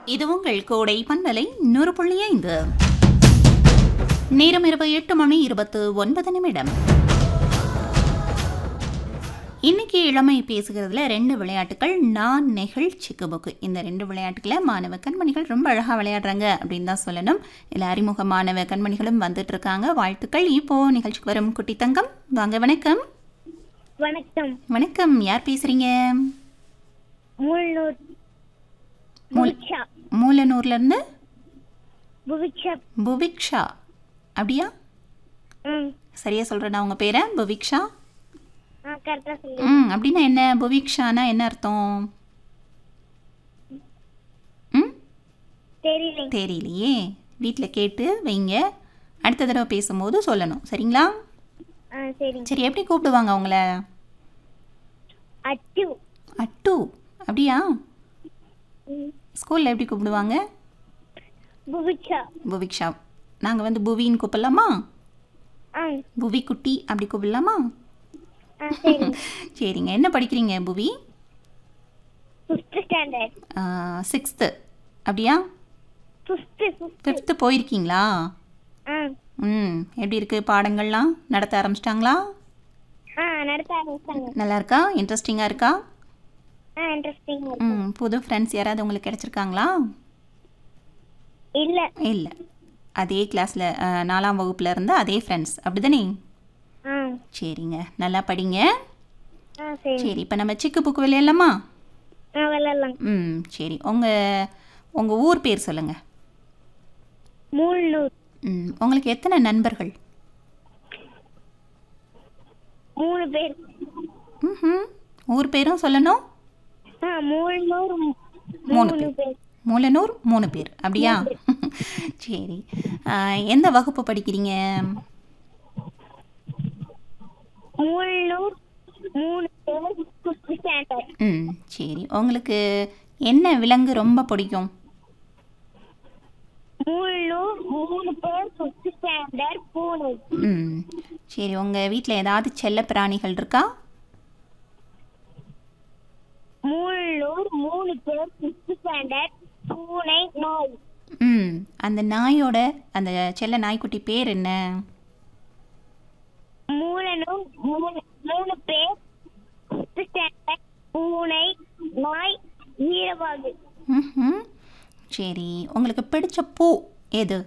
இது உங்கள் கோடை பண்பலை நூறு புள்ளி ஐந்து நேரம் இரவு எட்டு மணி இருபத்து ஒன்பது நிமிடம் இன்னைக்கு இளமை பேசுகிறதுல ரெண்டு விளையாட்டுகள் நான் நெகிழ் சிக்குபுக்கு இந்த ரெண்டு விளையாட்டுகளை மாணவ கண்மணிகள் ரொம்ப அழகாக விளையாடுறாங்க அப்படின்னு தான் சொல்லணும் இதில் அறிமுக மாணவ கண்மணிகளும் வந்துட்டு இருக்காங்க வாழ்த்துக்கள் இப்போ நிகழ்ச்சிக்கு வரும் குட்டி தங்கம் வாங்க வணக்கம் வணக்கம் வணக்கம் யார் பேசுறீங்க முள்நூர் மூல் புவிக்ஷா மூலனூர்ல இருந்து புவிக்ஷா புவிக்ஷா அப்படியா ம் சரியா சொல்கிறேன் உங்கள் பேரை புவிக்ஷா ஆ கரெக்டாக சொல்லு ம் அப்படின்னா என்ன புவிக்ஷானா என்ன அர்த்தம் ம் தெரியல தெரியலையே வீட்டில் கேட்டு வைங்க அடுத்த தடவை பேசும்போது சொல்லணும் சரிங்களா ஆ சரி சரி எப்படி கூப்பிடுவாங்க உங்கள அச்சு அட்டு அப்படியா ம் ஸ்கூலில் எப்படி கூப்பிடுவாங்க புவிக்ஷா புவிக்ஷா நாங்கள் வந்து புவின்னு கூப்பிடலாமா ஆ புவி குட்டி அப்படி கூப்பிடலாமா ஆ சரி சரிங்க என்ன படிக்கிறீங்க புவி ஃபிஃப்த் ஸ்டாண்டர்ட் சிக்ஸ்த்து அப்படியா ஃபிஃப்த்து ஃபிஃப்த் ஃபிஃப்த்து போயிருக்கீங்களா ஆ ம் எப்படி இருக்குது பாடங்கள்லாம் நடத்த ஆரம்பிச்சிட்டாங்களா ஆ நடத்த ஆரம்பிச்சாங்க நல்லா இருக்கா இன்ட்ரெஸ்டிங்காக இருக்கா ஆ இன்ட்ரெஸ்டிங்காக இருக்கு ம் புது ஃப்ரெண்ட்ஸ் யாராவது உங்களுக்கு கிடச்சிருக்காங்களா இல்லை இல்லை அதே கிளாஸில் நாலாம் வகுப்புல இருந்து அதே ஃப்ரெண்ட்ஸ் அப்படி தானே ஆ சரிங்க நல்லா படிங்க ஆ சரி சரி இப்போ நம்ம சிக்கு புக்கு விளையாடலாமா ஆ விளாட்லாம் ம் சரி உங்கள் உங்கள் ஊர் பேர் சொல்லுங்கள் மூழ்நூர் ம் உங்களுக்கு எத்தனை நண்பர்கள் மூணு பேர் ம் ஊர் பேரும் சொல்லணும் ஆ மூழ்நூர் மூணு மூணு பேர். பேர் மூலனூர் மூணு பேர் அப்படியா சரி ஆ, எந்த வகுப்பு படிக்கிறீங்க மூழ்நூர் மூணு பேர் ஃபிஃப்த் ஸ்டாண்டர்ட் ம் சரி உங்களுக்கு என்ன விலங்கு ரொம்ப பிடிக்கும் மூழ்நூர் மூணு பேர் ஃபிஃப்த் ஸ்டாண்டர்ட் பூனை ம் சரி உங்கள் வீட்டில் ஏதாவது செல்ல பிராணிகள் இருக்கா மூழ்நூர் மூணு பேர் ஃபிஃப்த் ஸ்டாண்டர்ட் பூனை நாய் ம் அந்த நாயோட அந்த செல்ல நாய்க்குட்டி பேர் என்ன மூலனூர் மூணு மூணு பேர் ஃபிஃப்த் ஸ்டாண்டர்ட் பூனை நாய் ஈரவாகு ம் சரி உங்களுக்கு பிடிச்ச பூ எது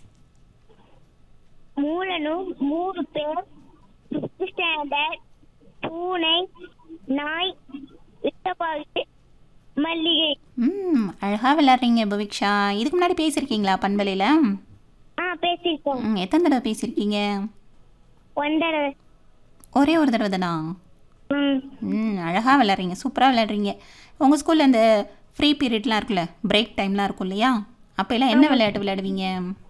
மூலனூர் மூணு பேர் ஃபிஃப்த் ஸ்டாண்டர்ட் பூனை நாய் ஈரவாகு மல்லிகை ம் அழகாக விளாட்றீங்க புவிக்ஷா இதுக்கு முன்னாடி பேசியிருக்கீங்களா பண்பலையில் ஆ பேசியிருக்கோம் ம் எத்தனை தடவை பேசியிருக்கீங்க ஒன்றரை ஒரே ஒரு தடவை தானா ம் ம் அழகாக விளாட்றீங்க சூப்பராக விளாட்றீங்க உங்கள் ஸ்கூலில் இந்த ஃப்ரீ பீரியட்லாம் இருக்குல்ல பிரேக் டைம்லாம் இருக்கும் இல்லையா அப்போல்லாம் என்ன விளையாட்டு விளையாடுவீங்க